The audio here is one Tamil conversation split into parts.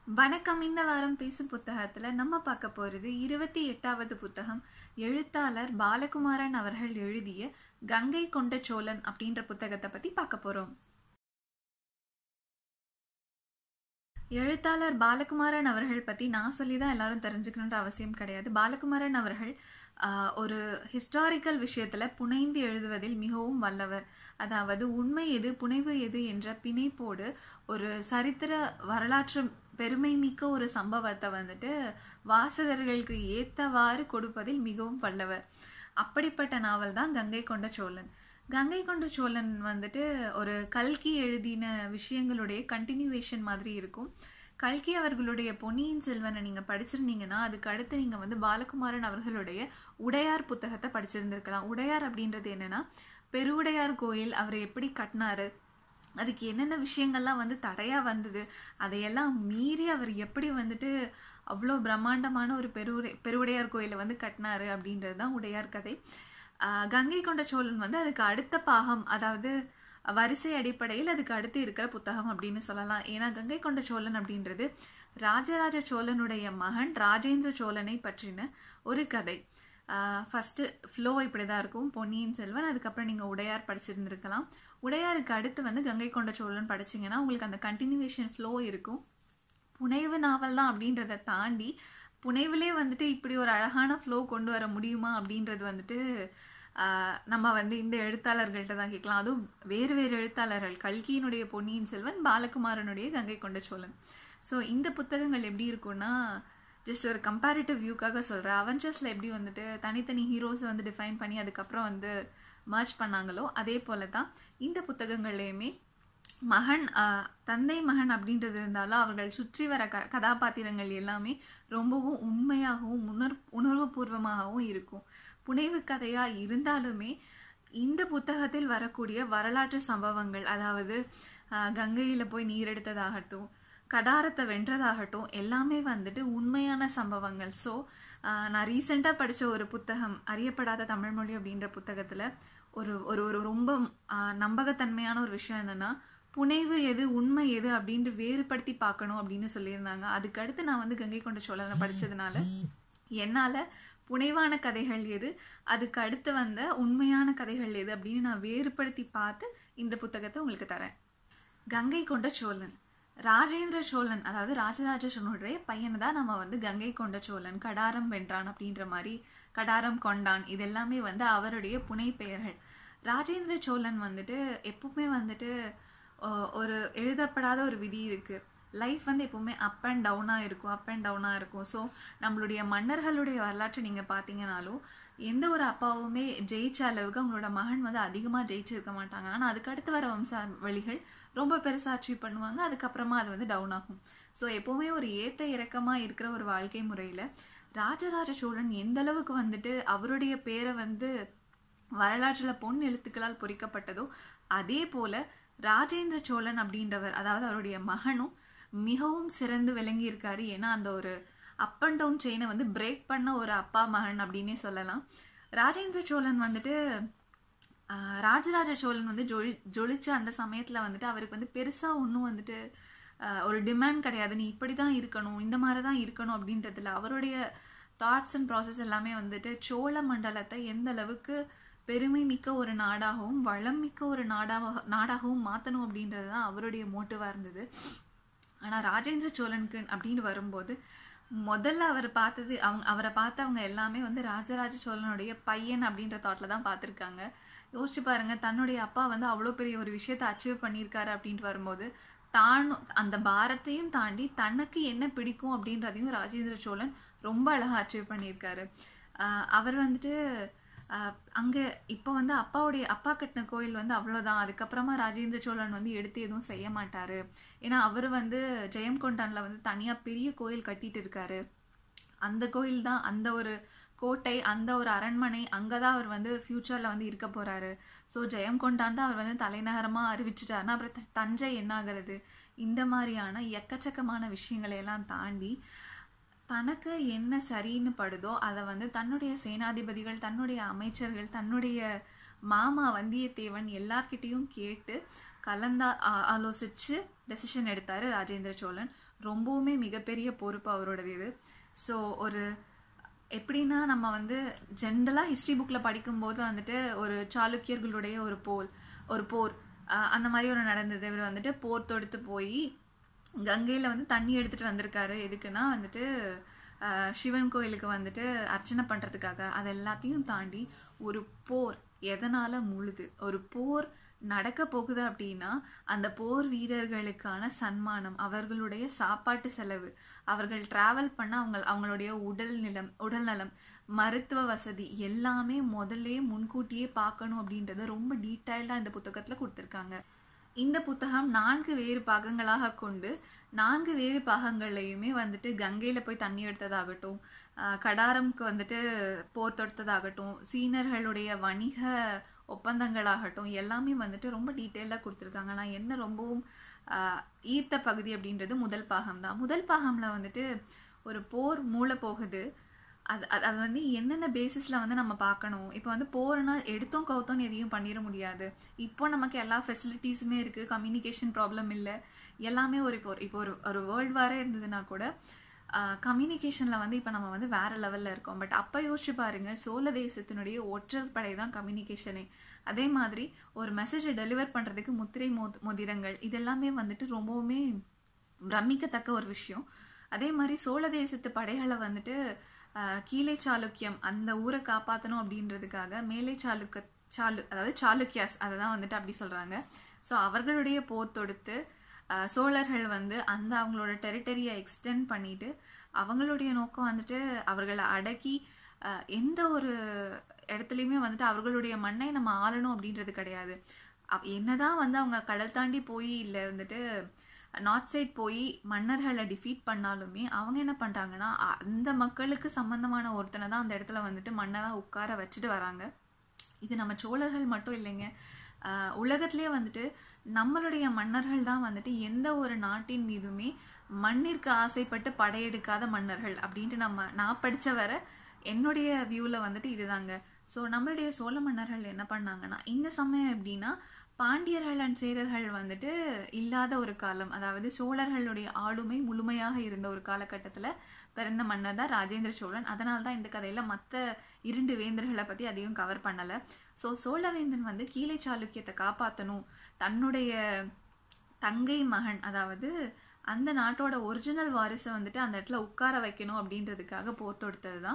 வணக்கம் இந்த வாரம் பேசும் புத்தகத்தில் நம்ம பார்க்க போகிறது இருபத்தி எட்டாவது புத்தகம் எழுத்தாளர் பாலகுமாரன் அவர்கள் எழுதிய கங்கை கொண்ட சோழன் அப்படின்ற புத்தகத்தை பற்றி பார்க்க போகிறோம் எழுத்தாளர் பாலகுமாரன் அவர்கள் பற்றி நான் சொல்லி தான் எல்லாரும் தெரிஞ்சுக்கணுன்ற அவசியம் கிடையாது பாலகுமாரன் அவர்கள் ஆஹ், ஒரு ஹிஸ்டாரிக்கல் விஷயத்தில் புனைந்து எழுதுவதில் மிகவும் வல்லவர் அதாவது உண்மை எது புனைவு எது என்ற பிணைப்போடு ஒரு சரித்திர வரலாற்று பெருமை மிக்க ஒரு சம்பவத்தை வந்துட்டு வாசகர்களுக்கு ஏத்தவாறு கொடுப்பதில் மிகவும் வல்லவர் அப்படிப்பட்ட நாவல் தான் கங்கை கொண்ட சோழன் கங்கை கொண்ட சோழன் வந்துட்டு ஒரு கல்கி எழுதின விஷயங்களுடைய கண்டினியூவேஷன் மாதிரி இருக்கும் கல்கி அவர்களுடைய பொன்னியின் செல்வனை நீங்கள் படிச்சிருந்தீங்கன்னா அதுக்கு அடுத்து நீங்கள் வந்து பாலகுமாரன் அவர்களுடைய உடையார் புத்தகத்தை படிச்சிருந்திருக்கலாம் உடையார் அப்படின்றது என்னன்னா பெருவுடையார் கோயில் அவர் எப்படி கட்டினாரு அதுக்கு என்னென்ன விஷயங்கள்லாம் வந்து தடையாக வந்தது அதையெல்லாம் மீறி அவர் எப்படி வந்துட்டு அவ்வளோ பிரம்மாண்டமான ஒரு பெருவுடை பெருவுடையார் கோயிலை வந்து கட்டினாரு அப்படின்றது தான் உடையார் கதை ஆஹ் கங்கை கொண்ட சோழன் வந்து அதுக்கு அடுத்த பாகம் அதாவது வரிசை அடிப்படையில் அதுக்கு அடுத்து இருக்கிற புத்தகம் அப்படின்னு சொல்லலாம் ஏன்னா கங்கை கொண்ட சோழன் அப்படின்றது ராஜராஜ சோழனுடைய மகன் ராஜேந்திர சோழனை பற்றின ஒரு கதை ஃபஸ்ட்டு ஃப்ளோ இப்படி தான் இருக்கும் பொன்னியின் செல்வன் அதுக்கப்புறம் நீங்கள் உடையார் படிச்சிருந்துருக்கலாம் உடையாருக்கு அடுத்து வந்து கங்கை கொண்ட சோழன் படிச்சீங்கன்னா உங்களுக்கு அந்த கண்டினியூவேஷன் ஃப்ளோ இருக்கும் புனைவு நாவல் தான் அப்படின்றத தாண்டி புனைவுலே வந்துட்டு இப்படி ஒரு அழகான ஃப்ளோ கொண்டு வர முடியுமா அப்படின்றது வந்துட்டு ஆஹ், நம்ம வந்து இந்த எழுத்தாளர்கள்ட்ட தான் கேட்கலாம் அதுவும் வேறு வேறு எழுத்தாளர்கள் கல்கியினுடைய பொன்னியின் செல்வன் பாலகுமாரனுடைய கங்கை கொண்ட சோழன் ஸோ இந்த புத்தகங்கள் எப்படி இருக்கும்னா ஜஸ்ட் ஒரு கம்பேரிட்டிவ் வியூக்காக சொல்கிறேன் அவெஞ்சர்ஸில் எப்படி வந்துட்டு தனித்தனி ஹீரோஸை வந்து டிஃபைன் பண்ணி அதுக்கப்புறம் வந்து மர்ஜ் பண்ணாங்களோ அதே போல தான் இந்த புத்தகங்கள்லையுமே மகன் ஆஹ், தந்தை மகன் அப்படின்றது இருந்தாலும் அவர்கள் சுற்றி வர க கதாபாத்திரங்கள் எல்லாமே ரொம்பவும் உண்மையாகவும் உணர் உணர்வுபூர்வமாகவும் இருக்கும் புனைவு கதையாக இருந்தாலுமே இந்த புத்தகத்தில் வரக்கூடிய வரலாற்று சம்பவங்கள் அதாவது ஆஹ், கங்கையில போய் நீர் எடுத்ததாகட்டும் கடாரத்தை வென்றதாகட்டும் எல்லாமே வந்துட்டு உண்மையான சம்பவங்கள் ஸோ நான் ரீசெண்டாக படித்த ஒரு புத்தகம் அறியப்படாத தமிழ்மொழி அப்படின்ற புத்தகத்தில் ஒரு ஒரு ஒரு ரொம்ப ஆஹ், நம்பகத்தன்மையான ஒரு விஷயம் என்னென்னா புனைவு எது உண்மை எது அப்படின்ட்டு வேறுபடுத்தி பார்க்கணும் அப்படின்னு சொல்லியிருந்தாங்க அதுக்கடுத்து நான் வந்து கங்கை கொண்ட சோழனை படித்ததுனால என்னால் புனைவான கதைகள் எது அதுக்கு அடுத்து வந்த உண்மையான கதைகள் எது அப்படின்னு நான் வேறுபடுத்தி பார்த்து இந்த புத்தகத்தை உங்களுக்கு தரேன் கங்கை கொண்ட சோழன் ராஜேந்திர சோழன் அதாவது ராஜராஜ சோழனுடைய பையனை தான் நம்ம வந்து கங்கை கொண்ட சோழன் கடாரம் வென்றான் அப்படின்ற மாதிரி கடாரம் கொண்டான் இது எல்லாமே வந்து அவருடைய புனை பெயர்கள் ராஜேந்திர சோழன் வந்துட்டு எப்பவுமே வந்துட்டு அஹ், ஒரு எழுதப்படாத ஒரு விதி இருக்கு லைஃப் வந்து எப்பவுமே அப் அண்ட் டவுனாக இருக்கும் அப் அண்ட் டவுனாக இருக்கும் ஸோ நம்மளுடைய மன்னர்களுடைய வரலாற்றை நீங்கள் பார்த்தீங்கனாலும் எந்த ஒரு அப்பாவுமே ஜெயிச்ச அளவுக்கு அவங்களோட மகன் வந்து அதிகமாக ஜெயிச்சிருக்க மாட்டாங்க ஆனால் அதுக்கு அடுத்து வர வம்ச வழிகள் ரொம்ப பெருசாக அச்சீவ் பண்ணுவாங்க அதுக்கப்புறமா அது வந்து டவுன் ஆகும் ஸோ எப்போவுமே ஒரு ஏத்த இறக்கமாக இருக்கிற ஒரு வாழ்க்கை முறையில் ராஜராஜ சோழன் எந்த அளவுக்கு வந்துட்டு அவருடைய பேரை வந்து வரலாற்றில் பொன் எழுத்துக்களால் பொறிக்கப்பட்டதோ அதே போல ராஜேந்திர சோழன் அப்படின்றவர் அதாவது அவருடைய மகனும் மிகவும் சிறந்து விளங்கி இருக்காரு ஏன்னா அந்த ஒரு அப் அண்ட் டவுன் செயினை வந்து பிரேக் பண்ண ஒரு அப்பா மகன் அப்படின்னே சொல்லலாம் ராஜேந்திர சோழன் வந்துட்டு ஆஹ், ராஜராஜ சோழன் வந்து ஜொலி ஜொலிச்ச அந்த சமயத்தில் வந்துட்டு அவருக்கு வந்து பெருசாக ஒன்றும் வந்துட்டு ஆஹ், ஒரு டிமாண்ட் கிடையாது நீ இப்படி தான் இருக்கணும் இந்த மாதிரி தான் இருக்கணும் அப்படின்றதுல அவருடைய தாட்ஸ் அண்ட் ப்ராசஸ் எல்லாமே வந்துட்டு சோழ மண்டலத்தை எந்த அளவுக்கு பெருமை மிக்க ஒரு நாடாகவும் வளம் மிக்க ஒரு நாடாக நாடாகவும் மாற்றணும் அப்படின்றது தான் அவருடைய மோட்டிவாக இருந்தது ஆனால் ராஜேந்திர சோழனுக்கு அப்படின்னு வரும்போது முதல்ல அவர் பார்த்தது அவங்க அவரை பார்த்தவங்க எல்லாமே வந்து ராஜராஜ சோழனுடைய பையன் அப்படின்ற தாட்டில் தான் பார்த்துருக்காங்க யோசிச்சு பாருங்க தன்னுடைய அப்பா வந்து அவ்வளோ பெரிய ஒரு விஷயத்தை அச்சீவ் பண்ணியிருக்காரு அப்படின்ட்டு வரும்போது தான் அந்த பாரத்தையும் தாண்டி தனக்கு என்ன பிடிக்கும் அப்படின்றதையும் ராஜேந்திர சோழன் ரொம்ப அழகாக அச்சீவ் பண்ணியிருக்காரு ஆஹ் அவர் வந்துட்டு அங்கே இப்போ வந்து அப்பாவுடைய அப்பா கட்டின கோயில் வந்து அவ்வளோதான் அதுக்கப்புறமா ராஜேந்திர சோழன் வந்து எடுத்து எதுவும் செய்ய மாட்டாரு ஏன்னா அவர் வந்து ஜெயம்கொண்டான்ல வந்து தனியாக பெரிய கோயில் கட்டிட்டு இருக்காரு அந்த கோயில் தான் அந்த ஒரு கோட்டை அந்த ஒரு அரண்மனை அங்கே தான் அவர் வந்து ஃப்யூச்சரில் வந்து இருக்க போகிறாரு ஸோ ஜெயம்கொண்டான் தான் அவர் வந்து தலைநகரமாக அறிவிச்சிட்டாருன்னா அப்புறம் த- தஞ்சை என்ன ஆகிறது இந்த மாதிரியான எக்கச்சக்கமான விஷயங்களை எல்லாம் தாண்டி தனக்கு என்ன சரின்னு படுதோ அதை வந்து தன்னுடைய சேனாதிபதிகள் தன்னுடைய அமைச்சர்கள் தன்னுடைய மாமா வந்தியத்தேவன் எல்லார்கிட்டேயும் கேட்டு கலந்தா ஆ- ஆலோசிச்சு டெசிஷன் எடுத்தார் ராஜேந்திர சோழன் ரொம்பவுமே மிகப்பெரிய பொறுப்பு அவரோடது இது ஸோ ஒரு எப்படின்னா நம்ம வந்து ஜென்ரலாக ஹிஸ்ட்ரி புக்கில் படிக்கும்போது வந்துட்டு ஒரு சாளுக்கியர்களுடைய ஒரு போர் ஒரு போர் ஆஹ் அந்த மாதிரி ஒரு நடந்தது இவர் வந்துட்டு போர் தொடுத்து போய் கங்கையில் வந்து தண்ணி எடுத்துகிட்டு வந்திருக்காரு எதுக்குன்னா வந்துட்டு ஆஹ் சிவன் கோயிலுக்கு வந்துட்டு அர்ச்சனை பண்ணுறதுக்காக அது எல்லாத்தையும் தாண்டி ஒரு போர் எதனால் முழுது ஒரு போர் நடக்க போகுது அப்படின்னா அந்த போர் வீரர்களுக்கான சன்மானம் அவர்களுடைய சாப்பாட்டு செலவு அவர்கள் டிராவல் பண்ண அவங்க அவங்களுடைய உடல் நிலம் உடல் நலம் மருத்துவ வசதி எல்லாமே முதல்ல முன்கூட்டியே பார்க்கணும் அப்படின்றத ரொம்ப டீட்டெயில்டாக இந்த புத்தகத்தில் கொடுத்துருக்காங்க இந்த புத்தகம் நான்கு வேறு பாகங்களாக கொண்டு நான்கு வேறு பாகங்கள்லையுமே வந்துட்டு கங்கையில் போய் தண்ணி எடுத்ததாகட்டும் ஆஹ் கடாரம்க்கு வந்துட்டு போர் தொடுத்ததாகட்டும் சீனர்களுடைய வணிக ஒப்பந்தங்களாகட்டும் எல்லாமே வந்துட்டு ரொம்ப டீட்டெயிலாக கொடுத்துருக்காங்க நான் என்ன ரொம்பவும் ஆஹ் ஈர்த்த பகுதி அப்படின்றது முதல் பாகம் தான் முதல் பாகமில் வந்துட்டு ஒரு போர் மூளை போகுது அது அது அது வந்து என்னென்ன பேசிஸில் வந்து நம்ம பார்க்கணும் இப்போ வந்து போறனா எடுத்தோம் கவுத்தோம் எதையும் பண்ணிட முடியாது இப்போ நமக்கு எல்லா ஃபெசிலிட்டிஸுமே இருக்குது கம்யூனிகேஷன் ப்ராப்ளம் இல்லை எல்லாமே ஒரு இப்போ ஒரு- இப்போ ஒரு ஒரு வேர்ல்டு வாரே இருந்ததுன்னா கூட கம்யூனிகேஷனில் வந்து இப்போ நம்ம வந்து வேற லெவலில் இருக்கோம் பட் அப்போ யோசிச்சு பாருங்க சோழ தேசத்தினுடைய ஒற்றர் படை தான் கம்யூனிகேஷனே அதே மாதிரி ஒரு மெசேஜை டெலிவர் பண்ணுறதுக்கு முத்திரை மோ மோதிரங்கள் இதெல்லாமே வந்துட்டு ரொம்பவுமே பிரமிக்கத்தக்க ஒரு விஷயம் அதே மாதிரி சோழ தேசத்து படைகளை வந்துட்டு ஆஹ், கீழே சாளுக்கியம் அந்த ஊரை காப்பாற்றணும் அப்படின்றதுக்காக மேலே சாளுக்க சாளு அதாவது சாளுக்கியாஸ் அதை தான் வந்துட்டு அப்படி சொல்கிறாங்க ஸோ அவர்களுடைய போர் தொடுத்து ஆஹ், சோழர்கள் வந்து அந்த அவங்களோட டெரிட்டரியை எக்ஸ்டெண்ட் பண்ணிட்டு அவங்களுடைய நோக்கம் வந்துட்டு அவர்களை அடக்கி ஆஹ், எந்த ஒரு இடத்துலையுமே வந்துட்டு அவர்களுடைய மண்ணை நம்ம ஆளணும் அப்படின்றது கிடையாது அவ்- என்னதான் வந்து அவங்க கடல் தாண்டி போய் இல்லை வந்துட்டு நார்த் சைட் போய் மன்னர்களை டிஃபீட் பண்ணாலுமே அவங்க என்ன பண்ணுறாங்கன்னா அந்த மக்களுக்கு சம்பந்தமான ஒருத்தனை தான் அந்த இடத்துல வந்துட்டு மன்னராக உட்கார வச்சுட்டு வராங்க இது நம்ம சோழர்கள் மட்டும் இல்லைங்க ஆஹ் உலகத்திலே வந்துட்டு நம்மளுடைய மன்னர்கள் தான் வந்துட்டு எந்த ஒரு நாட்டின் மீதுமே மண்ணிற்கு ஆசைப்பட்டு படையெடுக்காத மன்னர்கள் அப்படின்ட்டு நம்ம நான் படிச்ச வரை என்னுடைய வியூவில் வந்துட்டு இதுதாங்க ஸோ நம்மளுடைய சோழ மன்னர்கள் என்ன பண்ணாங்கன்னா இந்த சமயம் எப்படின்னா பாண்டியர்கள் அண்ட் சேரர்கள் வந்துட்டு இல்லாத ஒரு காலம் அதாவது சோழர்களுடைய ஆளுமை முழுமையாக இருந்த ஒரு காலகட்டத்தில் பிறந்த மன்னர் தான் ராஜேந்திர சோழன் அதனால தான் இந்த கதையில் மற்ற இரண்டு வேந்தர்களை பற்றி அதிகம் கவர் பண்ணலை ஸோ சோழவேந்தன் வந்து கீழே சாளுக்கியத்தை காப்பாற்றணும் தன்னுடைய தங்கை மகன் அதாவது அந்த நாட்டோட ஒரிஜினல் வாரிசை வந்துட்டு அந்த இடத்துல உட்கார வைக்கணும் அப்படின்றதுக்காக போர் தொடுத்தது தான்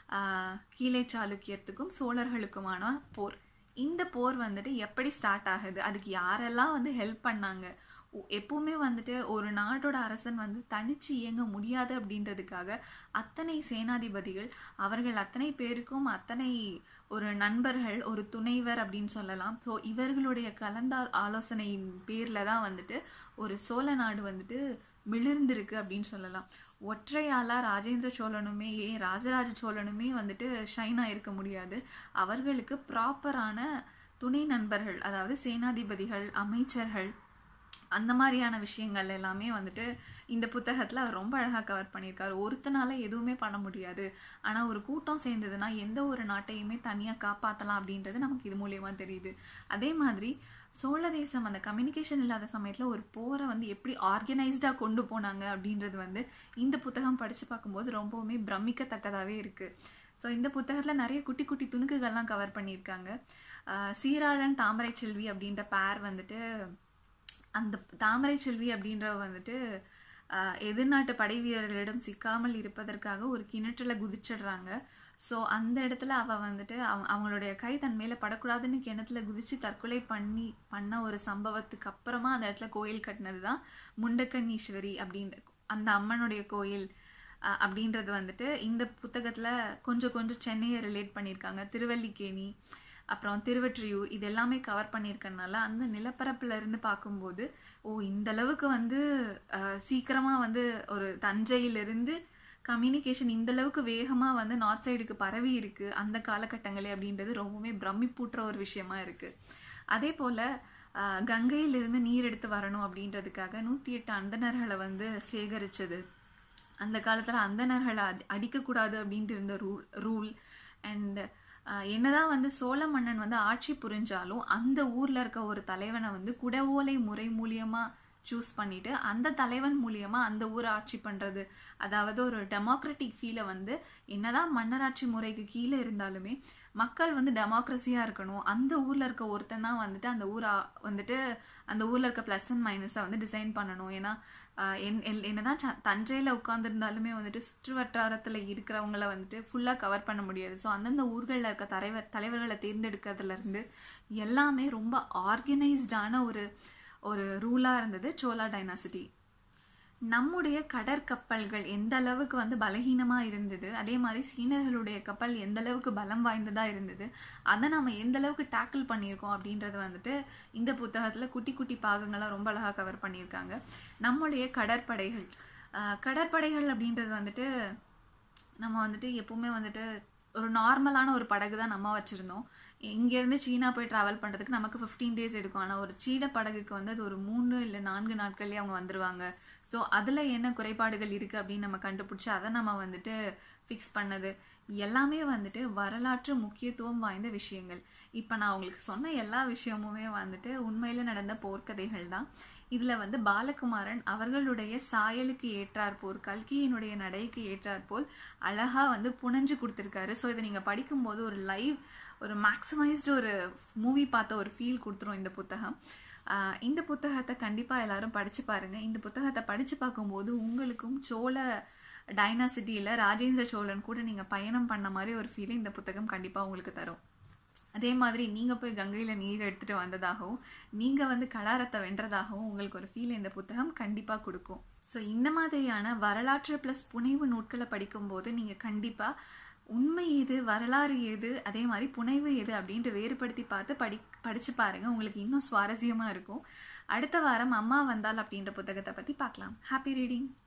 கீழே சாளுக்கியத்துக்கும் சோழர்களுக்குமான போர் இந்த போர் வந்துட்டு எப்படி ஸ்டார்ட் ஆகுது அதுக்கு யாரெல்லாம் வந்து ஹெல்ப் பண்ணாங்க ஒ- எப்பவுமே வந்துட்டு ஒரு நாட்டோட அரசன் வந்து தனிச்சு இயங்க முடியாது அப்படின்றதுக்காக அத்தனை சேனாதிபதிகள் அவர்கள் அத்தனை பேருக்கும் அத்தனை ஒரு நண்பர்கள் ஒரு துணைவர் அப்படின்னு சொல்லலாம் ஸோ இவர்களுடைய கலந்த ஆலோசனையின் பேரில் தான் வந்துட்டு ஒரு சோழ நாடு வந்துட்டு மிளிர்ந்திருக்கு அப்படின்னு சொல்லலாம் ஒற்றையாளா ராஜேந்திர சோழனுமே ஏன் ராஜராஜ சோழனுமே வந்துட்டு ஷைனாக இருக்க முடியாது அவர்களுக்கு ப்ராப்பரான துணை நண்பர்கள் அதாவது சேனாதிபதிகள் அமைச்சர்கள் அந்த மாதிரியான விஷயங்கள் எல்லாமே வந்துட்டு இந்த புத்தகத்தில் அவர் ரொம்ப அழகாக கவர் பண்ணியிருக்காரு ஒருத்தனால எதுவுமே பண்ண முடியாது ஆனால் ஒரு கூட்டம் சேர்ந்ததுன்னா எந்த ஒரு நாட்டையுமே தனியாக காப்பாற்றலாம் அப்படின்றது நமக்கு இது மூலியமாக தெரியுது அதே மாதிரி சோழ தேசம் அந்த கம்யூனிகேஷன் இல்லாத சமயத்தில் ஒரு போரை வந்து எப்படி ஆர்கனைஸ்டாக கொண்டு போனாங்க அப்படின்றது வந்து இந்த புத்தகம் படித்து பார்க்கும்போது ரொம்பவுமே பிரமிக்கத்தக்கதாகவே இருக்குது ஸோ இந்த புத்தகத்தில் நிறைய குட்டி குட்டி துணுக்குகள்லாம் கவர் பண்ணியிருக்காங்க ஆஹ் சீராளன் தாமரை செல்வி அப்படின்ற பேர் வந்துட்டு அந்த தாமரை செல்வி அப்படின்றவ வந்துட்டு ஆஹ், எதிர்நாட்டு படை வீரர்களிடம் சிக்காமல் இருப்பதற்காக ஒரு கிணற்றுல குதிச்சிடுறாங்க ஸோ அந்த இடத்துல அவள் வந்துட்டு அவங்க அவங்களுடைய கை தன் மேலே படக்கூடாதுன்னு கிணத்துல குதிச்சு தற்கொலை பண்ணி பண்ண ஒரு சம்பவத்துக்கு அப்புறமா அந்த இடத்துல கோயில் கட்டினது தான் முண்டக்கண்ணீஸ்வரி அப்படின்ற அந்த அம்மனுடைய கோயில் அஹ், அப்படின்றது வந்துட்டு இந்த புத்தகத்தில் கொஞ்சம் கொஞ்சம் சென்னையை ரிலேட் பண்ணியிருக்காங்க திருவல்லிக்கேணி அப்புறம் திருவற்றியூர் இது எல்லாமே கவர் பண்ணியிருக்கனால அந்த நிலப்பரப்புல இருந்து பார்க்கும்போது ஓ இந்த அளவுக்கு வந்து அஹ், சீக்கிரமா வந்து ஒரு தஞ்சையிலிருந்து கம்யூனிகேஷன் இந்த அளவுக்கு வேகமா வந்து நார்த் சைடுக்கு பரவி இருக்கு அந்த காலகட்டங்களே அப்படின்றது ரொம்பவுமே பிரமிப்பூட்டுற ஒரு விஷயமா இருக்கு அதே போல அஹ், கங்கையிலிருந்து நீர் எடுத்து வரணும் அப்படின்றதுக்காக நூற்றி எட்டு அந்தணர்களை வந்து சேகரிச்சது அந்த காலத்தில் அந்தணர்களை அடி அடிக்கக்கூடாது அப்படின்ட்டு இருந்த ரூல் ரூல் அண்ட் ஆஹ் என்னதான் வந்து சோழ மன்னன் வந்து ஆட்சி புரிஞ்சாலும் அந்த ஊர்ல இருக்க ஒரு தலைவனை வந்து குடவோலை முறை மூலியமா சூஸ் பண்ணிட்டு அந்த தலைவன் மூலியமா அந்த ஊரை ஆட்சி பண்றது அதாவது ஒரு டெமோக்ராட்டிக் ஃபீலை வந்து என்னதான் மன்னராட்சி முறைக்கு கீழே இருந்தாலுமே மக்கள் வந்து டெமோக்ரஸியா இருக்கணும் அந்த ஊர்ல இருக்க ஒருத்தன் தான் வந்துட்டு அந்த ஊரை வந்துட்டு அந்த ஊர்ல இருக்க ப்ளஸ் அண்ட் மைனஸை வந்து டிசைன் பண்ணணும் ஏன்னா ஆஹ் என் எல்- என்னதான் ச- தஞ்சையில உட்காந்துருந்தாலுமே வந்துட்டு சுற்று வட்டாரத்துல இருக்கிறவங்கள வந்துட்டு ஃபுல்லா கவர் பண்ண முடியாது ஸோ அந்தந்த ஊர்களில் இருக்க தலைவர் தலைவர்களை தேர்ந்தெடுக்கிறதுல இருந்து எல்லாமே ரொம்ப ஆர்கனைஸ்டான ஒரு ஒரு ரூலா இருந்தது சோலா டைனாசிட்டி நம்முடைய கடற்கப்பல்கள் எந்த அளவுக்கு வந்து பலகீனமா இருந்தது அதே மாதிரி சீனர்களுடைய கப்பல் எந்த அளவுக்கு பலம் வாய்ந்ததா இருந்தது அதை நம்ம எந்த அளவுக்கு டேக்கிள் பண்ணியிருக்கோம் அப்படின்றது வந்துட்டு இந்த புத்தகத்துல குட்டி குட்டி பாகங்களா ரொம்ப அழகா கவர் பண்ணியிருக்காங்க நம்முடைய கடற்படைகள் ஆஹ் கடற்படைகள் அப்படின்றது வந்துட்டு நம்ம வந்துட்டு எப்பவுமே வந்துட்டு ஒரு நார்மலான ஒரு படகு தான் நம்ம வச்சுருந்தோம் இங்கேருந்து சீனா போய் ட்ராவல் பண்ணுறதுக்கு நமக்கு ஃபிஃப்டீன் டேஸ் எடுக்கும் ஆனால் ஒரு சீன படகுக்கு வந்து அது ஒரு மூணு இல்லை நான்கு நாட்கள்லேயே அவங்க வந்துருவாங்க ஸோ அதில் என்ன குறைபாடுகள் இருக்குது அப்படின்னு நம்ம கண்டுபிடிச்சி அதை நம்ம வந்துட்டு ஃபிக்ஸ் பண்ணது எல்லாமே வந்துட்டு வரலாற்று முக்கியத்துவம் வாய்ந்த விஷயங்கள் இப்போ நான் உங்களுக்கு சொன்ன எல்லா விஷயமுமே வந்துட்டு உண்மையில் நடந்த போர்க்கதைகள் தான் இதில் வந்து பாலகுமாரன் அவர்களுடைய சாயலுக்கு ஏற்றாற்போல் கல்கியினுடைய நடைக்கு ஏற்றாற்போல் அழகாக வந்து புனைஞ்சு கொடுத்துருக்காரு ஸோ இதை நீங்கள் படிக்கும்போது ஒரு லைவ் ஒரு மேக்ஸிமைஸ்டு ஒரு மூவி பார்த்த ஒரு ஃபீல் கொடுத்துரும் இந்த புத்தகம் ஆஹ் இந்த புத்தகத்தை கண்டிப்பாக எல்லாரும் படித்து பாருங்கள் இந்த புத்தகத்தை படித்து பார்க்கும்போது உங்களுக்கும் சோழ டைனாசிட்டியில் ராஜேந்திர சோழன் கூட நீங்கள் பயணம் பண்ண மாதிரி ஒரு ஃபீல் இந்த புத்தகம் கண்டிப்பாக உங்களுக்கு தரும் அதே மாதிரி நீங்கள் போய் கங்கையில் நீர் எடுத்துகிட்டு வந்ததாகவும் நீங்கள் வந்து கலாரத்தை வென்றதாகவும் உங்களுக்கு ஒரு ஃபீல் இந்த புத்தகம் கண்டிப்பாக கொடுக்கும் ஸோ இந்த மாதிரியான வரலாற்று ப்ளஸ் புனைவு நூட்களை படிக்கும்போது நீங்கள் கண்டிப்பாக உண்மை எது வரலாறு எது அதே மாதிரி புனைவு எது அப்படின்ட்டு வேறுபடுத்தி பார்த்து படி படித்து பாருங்கள் உங்களுக்கு இன்னும் சுவாரஸ்யமாக இருக்கும் அடுத்த வாரம் அம்மா வந்தால் அப்படின்ற புத்தகத்தை பற்றி பார்க்கலாம் ஹாப்பி ரீடிங்